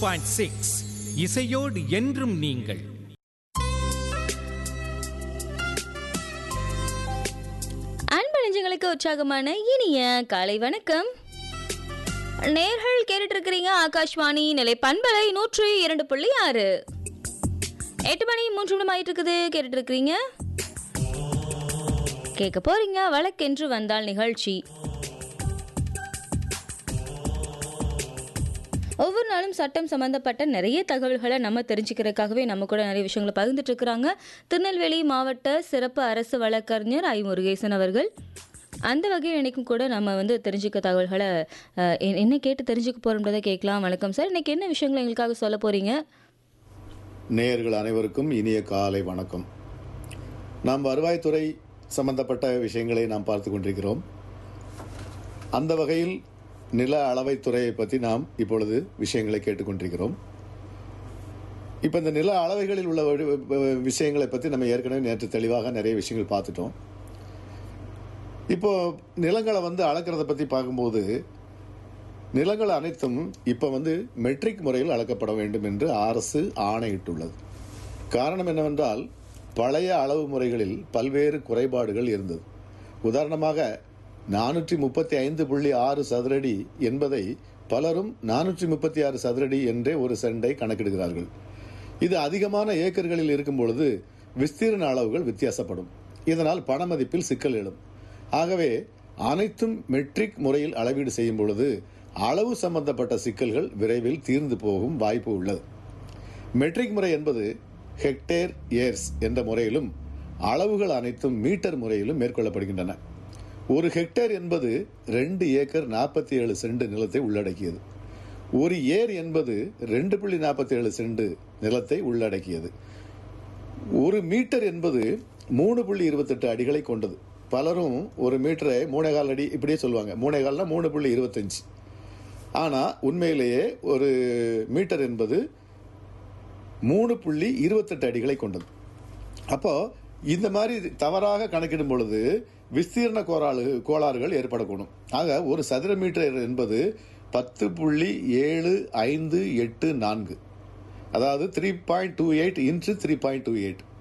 point six இசையோடு என்றும் நீங்கள் அன்பு நெஞ்சங்களுக்கு உற்சாகமான இனிய காலை வணக்கம் நேர்கள் கேட்டுட்டு இருக்கிறீங்க ஆகாஷ்வாணி நிலை பண்பலை நூற்றி இரண்டு புள்ளி ஆறு எட்டு மணி மூன்று நிமிடம் ஆயிட்டு இருக்குது கேட்டுட்டு இருக்கிறீங்க கேட்க போறீங்க வழக்கென்று வந்தால் நிகழ்ச்சி ஒவ்வொரு நாளும் சட்டம் சம்பந்தப்பட்ட நிறைய தகவல்களை நம்ம தெரிஞ்சுக்கிறதுக்காகவே நம்ம கூட நிறைய விஷயங்களை பகிர்ந்துட்டு இருக்கிறாங்க திருநெல்வேலி மாவட்ட சிறப்பு அரசு வழக்கறிஞர் ஐ முருகேசன் அவர்கள் அந்த வகையில் இன்னைக்கும் கூட நம்ம வந்து தெரிஞ்சுக்க தகவல்களை அஹ், எ- என்ன கேட்டு தெரிஞ்சுக்க போறோம்ன்றதை கேட்கலாம் வணக்கம் சார் இன்னைக்கு என்ன விஷயங்களை எங்களுக்காக சொல்ல போறீங்க நேயர்கள் அனைவருக்கும் இனிய காலை வணக்கம் நாம் வருவாய்த்துறை சம்பந்தப்பட்ட விஷயங்களை நாம் பார்த்து கொண்டிருக்கிறோம் அந்த வகையில் நில அளவைத் துறையை பற்றி நாம் இப்பொழுது விஷயங்களை கேட்டுக்கொண்டிருக்கிறோம் இப்போ இந்த நில அளவைகளில் உள்ள வடி- வ- விஷயங்களை பற்றி நம்ம ஏற்கனவே நேற்று தெளிவாக நிறைய விஷயங்கள் பார்த்துட்டோம் இப்போ நிலங்களை வந்து அளக்கிறத பற்றி பார்க்கும்போது நிலங்கள் அனைத்தும் இப்போ வந்து மெட்ரிக் முறையில் அளக்கப்பட வேண்டும் என்று அரசு ஆணையிட்டுள்ளது காரணம் என்னவென்றால் பழைய அளவு முறைகளில் பல்வேறு குறைபாடுகள் இருந்தது உதாரணமாக நானூற்றி முப்பத்தி ஐந்து புள்ளி ஆறு சதுரடி என்பதை பலரும் நானூற்றி முப்பத்தி ஆறு சதுரடி என்றே ஒரு சென்டை கணக்கிடுகிறார்கள் இது அதிகமான ஏக்கர்களில் இருக்கும் பொழுது விஸ்தீர்ண அளவுகள் வித்தியாசப்படும் இதனால் பண மதிப்பில் சிக்கல் எழும் ஆகவே அனைத்தும் மெட்ரிக் முறையில் அளவீடு செய்யும் பொழுது அளவு சம்பந்தப்பட்ட சிக்கல்கள் விரைவில் தீர்ந்து போகும் வாய்ப்பு உள்ளது மெட்ரிக் முறை என்பது ஹெக்டேர் ஏர்ஸ் என்ற முறையிலும் அளவுகள் அனைத்தும் மீட்டர் முறையிலும் மேற்கொள்ளப்படுகின்றன ஒரு ஹெக்டேர் என்பது ரெண்டு ஏக்கர் நாற்பத்தி ஏழு சென்ட் நிலத்தை உள்ளடக்கியது ஒரு ஏர் என்பது ரெண்டு புள்ளி நாற்பத்தி ஏழு சென்ட் நிலத்தை உள்ளடக்கியது ஒரு மீட்டர் என்பது மூணு புள்ளி இருபத்தெட்டு அடிகளை கொண்டது பலரும் ஒரு மீட்டரை மூணேகால் அடி இப்படியே சொல்லுவாங்க மூணேகால்னா மூணு புள்ளி இருபத்தஞ்சு ஆனால் உண்மையிலேயே ஒரு மீட்டர் என்பது மூணு புள்ளி இருபத்தெட்டு அடிகளை கொண்டது அப்போ இந்த மாதிரி தவறாக கணக்கிடும் பொழுது விஸ்தீர்ண கோளாறு கோளாறுகள் ஏற்படக்கூடும் ஆக ஒரு சதுர மீட்டர் என்பது பத்து புள்ளி ஏழு ஐந்து எட்டு நான்கு அதாவது three point two eight inch three point two eight